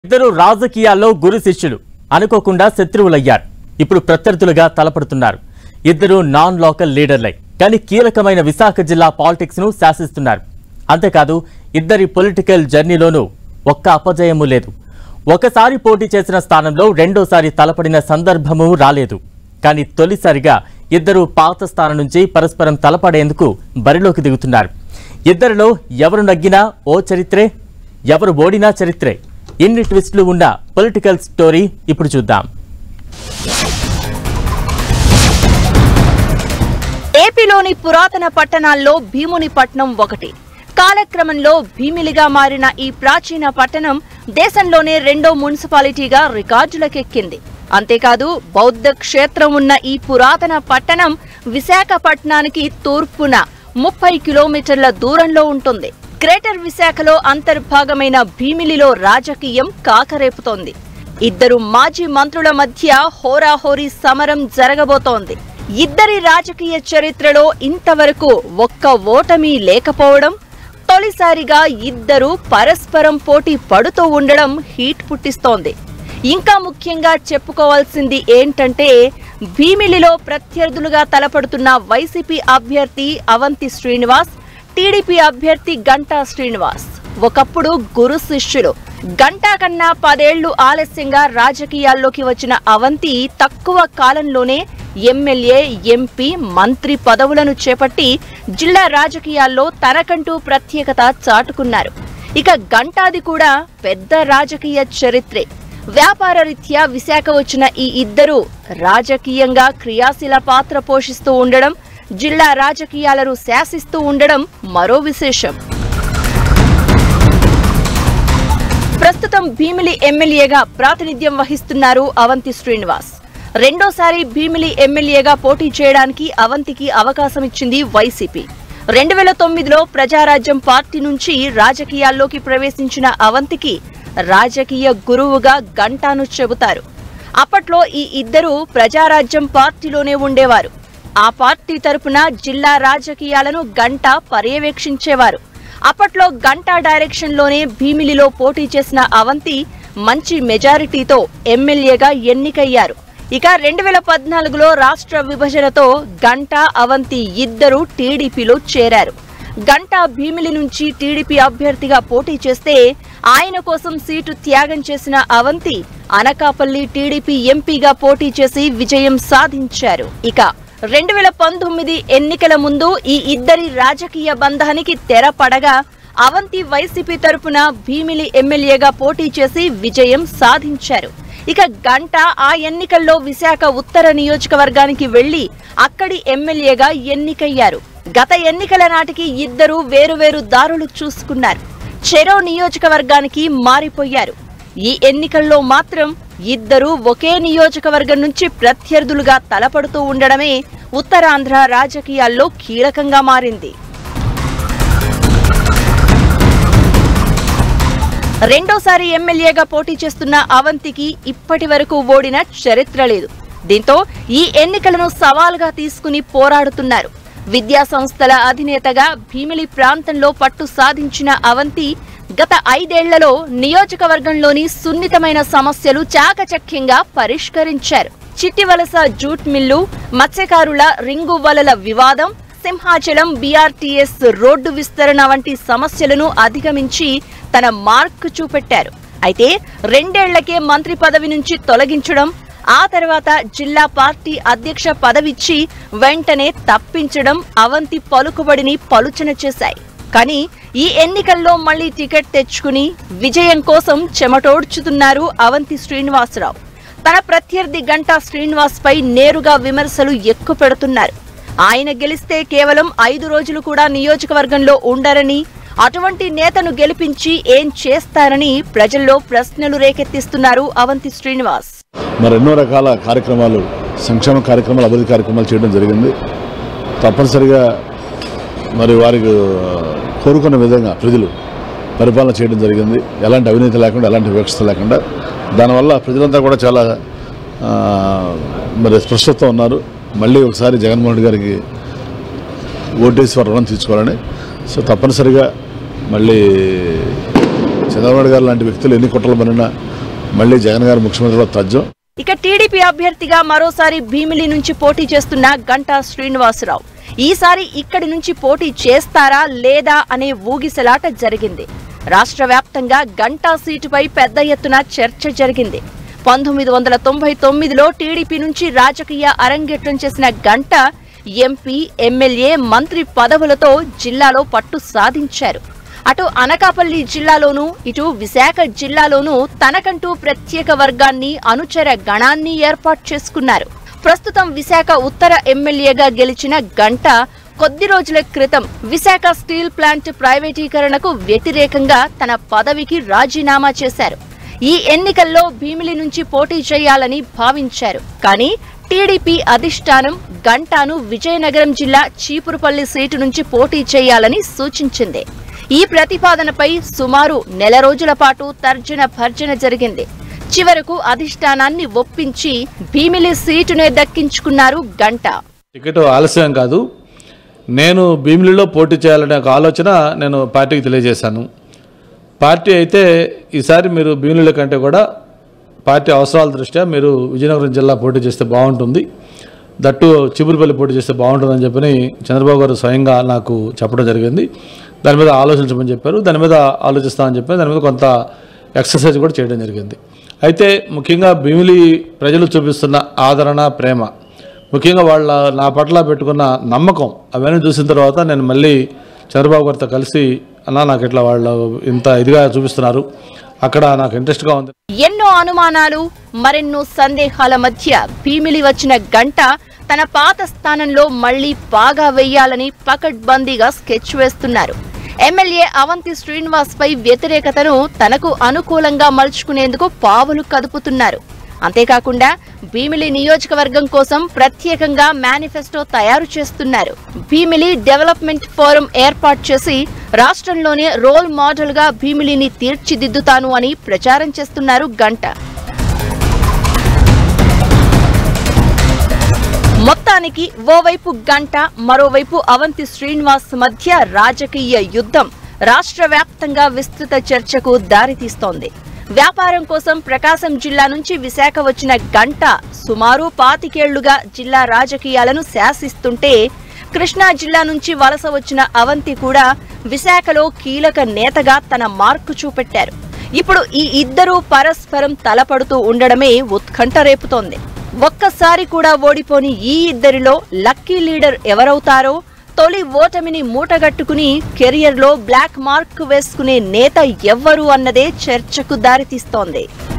ఇద్దరు రాజకీయాల్లో గురు శిష్యులు అనుకోకుండా శత్రువులయ్యారు ఇప్పుడు ప్రత్యర్థులుగా తలపడుతున్నారు ఇద్దరు నాన్ లోకల్ లీడర్లై కానీ కీలకమైన విశాఖ జిల్లా పాలిటిక్స్ ను శాసిస్తున్నారు అంతేకాదు ఇద్దరి పొలిటికల్ జర్నీలోనూ ఒక్క అపజయము లేదు ఒకసారి పోటీ చేసిన స్థానంలో రెండోసారి తలపడిన సందర్భము రాలేదు కానీ తొలిసారిగా ఇద్దరు పాత స్థానం నుంచి పరస్పరం తలపడేందుకు బరిలోకి దిగుతున్నారు ఇద్దరిలో ఎవరు నగ్గినా ఓ చరిత్రే ఎవరు ఓడినా చరిత్రే ఇన్ని ట్విస్టులు ఉన్న పొలిటికల్ స్టోరీ ఇప్పుడు చూద్దాం ఏపీలోని పురాతన పట్టణాల్లో భీముని పట్నం ఒకటి కాలక్రమంలో భీమిలిగా మారిన ఈ ప్రాచీన పట్టణం దేశంలోనే రెండో మున్సిపాలిటీగా రికార్డులకెక్కింది అంతేకాదు బౌద్ధ క్షేత్రం ఉన్న ఈ పురాతన పట్టణం విశాఖపట్నానికి తూర్పున ముప్పై కిలోమీటర్ల దూరంలో ఉంటుంది గ్రేటర్ విశాఖలో అంతర్భాగమైన భీమిలిలో రాజకీయం కాకరేపుతోంది ఇద్దరు మాజీ మంత్రుల మధ్య హోరాహోరీ సమరం జరగబోతోంది ఇద్దరి రాజకీయ చరిత్రలో ఇంతవరకు ఒక్క ఓటమి లేకపోవడం తొలిసారిగా ఇద్దరు పరస్పరం పోటీ పడుతూ ఉండడం హీట్ పుట్టిస్తోంది ఇంకా ముఖ్యంగా చెప్పుకోవాల్సింది ఏంటంటే భీమిలిలో ప్రత్యర్థులుగా తలపడుతున్న వైసీపీ అభ్యర్థి అవంతి శ్రీనివాస్ టీడీపీ అభ్యర్థి గంటా శ్రీనివాస్ ఒకప్పుడు గురు శిష్యులు గంటా కన్నా పదేళ్లు ఆలస్యంగా రాజకీయాల్లోకి వచ్చిన అవంతి తక్కువ కాలంలోనే ఎమ్మెల్యే ఎంపీ మంత్రి పదవులను చేపట్టి జిల్లా రాజకీయాల్లో తనకంటూ ప్రత్యేకత చాటుకున్నారు ఇక గంటాది కూడా పెద్ద రాజకీయ చరిత్రే వ్యాపార రీత్యా విశాఖ వచ్చిన ఈ ఇద్దరు రాజకీయంగా క్రియాశీల పాత్ర పోషిస్తూ ఉండడం జిల్లా రాజకీయాలను శాసిస్తూ ఉండడం మరో విశేషం ప్రస్తుతం భీమిలి ఎమ్మెల్యేగా ప్రాతినిధ్యం వహిస్తున్నారు అవంతి శ్రీనివాస్ రెండోసారి భీమిలి ఎమ్మెల్యేగా పోటీ చేయడానికి అవంతికి అవకాశం ఇచ్చింది వైసీపీ రెండు వేల తొమ్మిదిలో ప్రజారాజ్యం పార్టీ నుంచి రాజకీయాల్లోకి ప్రవేశించిన అవంతికి రాజకీయ గురువుగా గంటాను చెబుతారు అప్పట్లో ఈ ఇద్దరు ప్రజారాజ్యం పార్టీలోనే ఉండేవారు ఆ పార్టీ తరపున జిల్లా రాజకీయాలను గంట పర్యవేక్షించేవారు అప్పట్లో గంటా డైరెక్షన్లోనే భీమిలిలో పోటీ చేసిన అవంతి మంచి మెజారిటీతో ఎమ్మెల్యేగా ఎన్నికయ్యారు ఇక రెండు వేల పద్నాలుగులో రాష్ట్ర విభజనతో గంటా అవంతి ఇద్దరు టీడీపీలో చేరారు గంటా భీమిలి నుంచి టీడీపీ అభ్యర్థిగా పోటీ చేస్తే ఆయన కోసం సీటు త్యాగం చేసిన అవంతి అనకాపల్లి టీడీపీ ఎంపీగా పోటీ చేసి విజయం సాధించారు ఇక రెండు వేల పంతొమ్మిది ఎన్నికల ముందు ఈ ఇద్దరి రాజకీయ బంధానికి తెర పడగా అవంతి వైసీపీ తరపున భీమిలి ఎమ్మెల్యేగా పోటీ చేసి విజయం సాధించారు ఇక గంట ఆ ఎన్నికల్లో విశాఖ ఉత్తర నియోజకవర్గానికి వెళ్లి అక్కడి ఎమ్మెల్యేగా ఎన్నికయ్యారు గత ఎన్నికల నాటికి ఇద్దరు వేరువేరు దారులు చూసుకున్నారు చెరో నియోజకవర్గానికి మారిపోయారు ఈ ఎన్నికల్లో మాత్రం ఇద్దరూ ఒకే నియోజకవర్గం నుంచి ప్రత్యర్థులుగా తలపడుతూ ఉండడమే ఉత్తరాంధ్ర రాజకీయాల్లో కీలకంగా మారింది రెండోసారి ఎమ్మెల్యేగా పోటీ చేస్తున్న అవంతికి ఇప్పటి వరకు ఓడిన చరిత్ర లేదు దీంతో ఈ ఎన్నికలను సవాల్గా తీసుకుని పోరాడుతున్నారు విద్యా సంస్థల అధినేతగా భీమిలి ప్రాంతంలో పట్టు సాధించిన అవంతి గత ఐదేళ్లలో నియోజకవర్గంలోని సున్నితమైన సమస్యలు చాకచక్యంగా పరిష్కరించారు చిట్టివలస జూట్ మిల్లు మత్స్యకారుల రింగు వలల వివాదం సింహాచలం బీఆర్టీఎస్ రోడ్డు విస్తరణ వంటి సమస్యలను అధిగమించి తన మార్క్ చూపెట్టారు అయితే రెండేళ్లకే మంత్రి పదవి నుంచి తొలగించడం ఆ తర్వాత జిల్లా పార్టీ అధ్యక్ష పదవిచ్చి వెంటనే తప్పించడం అవంతి పలుకుబడిని పలుచన చేశాయి కానీ ఈ ఎన్నికల్లో మళ్లీ టికెట్ తెచ్చుకుని విజయం కోసం చెమటోడ్చుతున్నారు అవంతి శ్రీనివాసరావు తన ప్రత్యర్థి గంటా శ్రీనివాస్ పై నేరుగా విమర్శలు ఎక్కువ పెడుతున్నారు ఆయన గెలిస్తే కేవలం ఐదు రోజులు కూడా నియోజకవర్గంలో ఉండరని అటువంటి నేతను గెలిపించి ఏం చేస్తారని ప్రజల్లో ప్రశ్నలు రేకెత్తిస్తున్నారు అవంతి శ్రీనివాస్ మరి ఎన్నో రకాల కార్యక్రమాలు సంక్షేమ కార్యక్రమాలు అభివృద్ధి కార్యక్రమాలు చేయడం జరిగింది తప్పనిసరిగా మరి వారికి కోరుకున్న విధంగా ప్రజలు పరిపాలన చేయడం జరిగింది ఎలాంటి అవినీతి లేకుండా ఎలాంటి వివక్షత లేకుండా దానివల్ల ప్రజలంతా కూడా చాలా ఆ, మరి స్పష్టత ఉన్నారు మళ్ళీ ఒకసారి జగన్మోహన్ రెడ్డి గారికి ఓటేసి వారు రుణం తీర్చుకోవాలని సో తప్పనిసరిగా మళ్ళీ చంద్రబాబు నాయుడు గారు లాంటి వ్యక్తులు ఎన్ని కుట్రలు పడినా మళ్ళీ జగన్ గారు ముఖ్యమంత్రిలో తథ్యం ఇక టీడీపీ అభ్యర్థిగా మరోసారి భీమిలి నుంచి పోటీ చేస్తున్న గంటా శ్రీనివాసరావు ఈసారి ఇక్కడి నుంచి పోటీ చేస్తారా లేదా అనే ఊగిసలాట జరిగింది రాష్ట్ర వ్యాప్తంగా గంటా సీటుపై పెద్ద ఎత్తున చర్చ జరిగింది పంతొమ్మిది వందల తొంభై తొమ్మిదిలో టీడీపీ నుంచి రాజకీయ అరంగేట్రం చేసిన గంట ఎంపీ ఎమ్మెల్యే మంత్రి పదవులతో జిల్లాలో పట్టు సాధించారు అటు అనకాపల్లి జిల్లాలోనూ ఇటు విశాఖ జిల్లాలోనూ తనకంటూ ప్రత్యేక వర్గాన్ని అనుచర గణాన్ని ఏర్పాటు చేసుకున్నారు ప్రస్తుతం విశాఖ ఉత్తర ఎమ్మెల్యేగా గెలిచిన గంట కొద్ది రోజుల క్రితం విశాఖ స్టీల్ ప్లాంట్ ప్రైవేటీకరణకు వ్యతిరేకంగా తన పదవికి రాజీనామా చేశారు ఈ ఎన్నికల్లో భీమిలి నుంచి పోటీ చేయాలని భావించారు కానీ టీడీపీ అధిష్టానం గంటాను విజయనగరం జిల్లా చీపురుపల్లి సీటు నుంచి పోటీ చేయాలని సూచించింది ఈ ప్రతిపాదనపై సుమారు నెల రోజుల పాటు తర్జన భర్జన జరిగింది చివరకు అధిష్టానాన్ని ఒప్పించి భీమిలి సీటునే దక్కించుకున్నారు గంట టికెట్ ఆలస్యం కాదు నేను భీమిలిలో పోటీ చేయాలనే ఒక ఆలోచన నేను పార్టీకి తెలియజేశాను పార్టీ అయితే ఈసారి మీరు భీమిలి కంటే కూడా పార్టీ అవసరాల దృష్ట్యా మీరు విజయనగరం జిల్లా పోటీ చేస్తే బాగుంటుంది దట్టు చిబురుపల్లి పోటీ చేస్తే బాగుంటుందని చెప్పని చంద్రబాబు గారు స్వయంగా నాకు చెప్పడం జరిగింది దాని మీద ఆలోచించమని చెప్పారు దాని మీద ఆలోచిస్తామని చెప్పారు దాని మీద కొంత ఎక్సర్సైజ్ కూడా చేయడం జరిగింది అయితే ముఖ్యంగా భీమిలి ప్రజలు చూపిస్తున్న ఆదరణ ప్రేమ ముఖ్యంగా వాళ్ళ నా పట్ల పెట్టుకున్న నమ్మకం అవన్నీ చూసిన తర్వాత నేను మళ్ళీ చంద్రబాబు గారితో కలిసి అన్న నాకు ఇట్లా వాళ్ళు ఇంత ఇదిగా చూపిస్తున్నారు అక్కడ నాకు ఇంట్రెస్ట్గా ఉంది ఎన్నో అనుమానాలు మరెన్నో సందేహాల మధ్య భీమిలి వచ్చిన గంట తన పాత స్థానంలో మళ్లీ బాగా వెయ్యాలని పకడ్బందీగా స్కెచ్ వేస్తున్నారు ఎమ్మెల్యే అవంతి శ్రీనివాస్ పై వ్యతిరేకతను తనకు అనుకూలంగా మలుచుకునేందుకు పావులు కదుపుతున్నారు అంతేకాకుండా భీమిలి నియోజకవర్గం కోసం ప్రత్యేకంగా మేనిఫెస్టో తయారు చేస్తున్నారు భీమిలి డెవలప్మెంట్ ఫోరం ఏర్పాటు చేసి రాష్ట్రంలోనే రోల్ మోడల్ గా భీమిలిని తీర్చిదిద్దుతాను అని ప్రచారం చేస్తున్నారు గంట మొత్తానికి ఓవైపు గంట మరోవైపు అవంతి శ్రీనివాస్ మధ్య రాజకీయ యుద్ధం రాష్ట్ర వ్యాప్తంగా విస్తృత చర్చకు దారితీస్తోంది వ్యాపారం కోసం ప్రకాశం జిల్లా నుంచి విశాఖ వచ్చిన గంట సుమారు పాతికేళ్లుగా జిల్లా రాజకీయాలను శాసిస్తుంటే కృష్ణా జిల్లా నుంచి వలస వచ్చిన అవంతి కూడా విశాఖలో కీలక నేతగా తన మార్కు చూపెట్టారు ఇప్పుడు ఈ ఇద్దరూ పరస్పరం తలపడుతూ ఉండడమే ఉత్కంఠ రేపుతోంది ఒక్కసారి కూడా ఓడిపోని ఈ ఇద్దరిలో లక్కీ లీడర్ ఎవరవుతారో తొలి ఓటమిని మూటగట్టుకుని కెరియర్లో బ్లాక్ మార్క్ వేసుకునే నేత ఎవ్వరు అన్నదే చర్చకు దారితీస్తోంది